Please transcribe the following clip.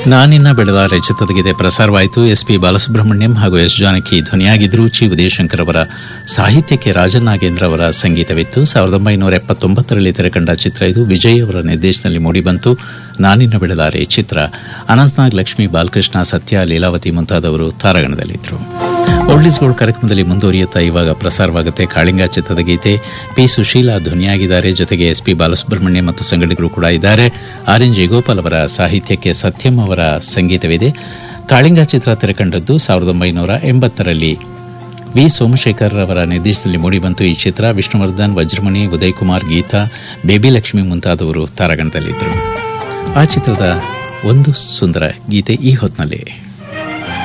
ನಾನಿನ್ನ ಬೆಳೆದ ಚಿತ್ರದಗಿದೆ ಪ್ರಸಾರವಾಯಿತು ಎಸ್ ಪಿ ಬಾಲಸುಬ್ರಹ್ಮಣ್ಯಂ ಹಾಗೂ ಎಸ್ ಜಾನಕಿ ಧ್ವನಿಯಾಗಿದ್ದರು ಚಿ ಉದಯಶಂಕರ್ ಅವರ ಸಾಹಿತ್ಯಕ್ಕೆ ರಾಜನಾಗೇಂದ್ರ ಅವರ ಸಂಗೀತವಿತ್ತು ಸಾವಿರದ ಒಂಬೈನೂರ ಎಪ್ಪತ್ತೊಂಬತ್ತರಲ್ಲಿ ತೆರೆಕಂಡ ಚಿತ್ರ ಇದು ವಿಜಯ್ ಅವರ ನಿರ್ದೇಶನದಲ್ಲಿ ಮೂಡಿಬಂತು ನಾನಿನ್ನ ಬೆಳೆದಾರೆ ಚಿತ್ರ ಅನಂತನಾಗ್ ಲಕ್ಷ್ಮಿ ಬಾಲಕೃಷ್ಣ ಸತ್ಯ ಲೀಲಾವತಿ ಮುಂತಾದವರು ತಾರಾಗಣದಲ್ಲಿದ್ದರು ಓಲ್ಡಿಸ್ ಗೋಲ್ಡ್ ಕಾರ್ಯಕ್ರಮದಲ್ಲಿ ಮುಂದುವರಿಯುತ್ತಾ ಇವಾಗ ಪ್ರಸಾರವಾಗುತ್ತೆ ಕಾಳಿಂಗ ಚಿತ್ರದ ಗೀತೆ ಪಿ ಸುಶೀಲಾ ಧ್ವನಿಯಾಗಿದ್ದಾರೆ ಜೊತೆಗೆ ಎಸ್ ಪಿ ಬಾಲಸುಬ್ರಹ್ಮಣ್ಯ ಮತ್ತು ಸಂಗಡಿಗರು ಕೂಡ ಇದ್ದಾರೆ ಆರ್ ಎನ್ ಜಯಗೋಪಾಲ್ ಅವರ ಸಾಹಿತ್ಯಕ್ಕೆ ಸತ್ಯಂ ಅವರ ಸಂಗೀತವಿದೆ ಕಾಳಿಂಗ ಚಿತ್ರ ತೆರೆಕಂಡದ್ದು ಸಾವಿರದ ಒಂಬೈನೂರ ಎಂಬತ್ತರಲ್ಲಿ ವಿ ಸೋಮಶೇಖರ್ ಅವರ ನಿರ್ದೇಶನದಲ್ಲಿ ಮೂಡಿಬಂತು ಈ ಚಿತ್ರ ವಿಷ್ಣುವರ್ಧನ್ ವಜ್ರಮಣಿ ಉದಯ್ ಕುಮಾರ್ ಗೀತಾ ಬೇಬಿ ಲಕ್ಷ್ಮಿ ಮುಂತಾದವರು ತಾರಾಗಣದಲ್ಲಿದ್ದರು ಆ ಚಿತ್ರದ ಒಂದು ಸುಂದರ ಗೀತೆ ಈ ಹೊತ್ತಿನಲ್ಲಿ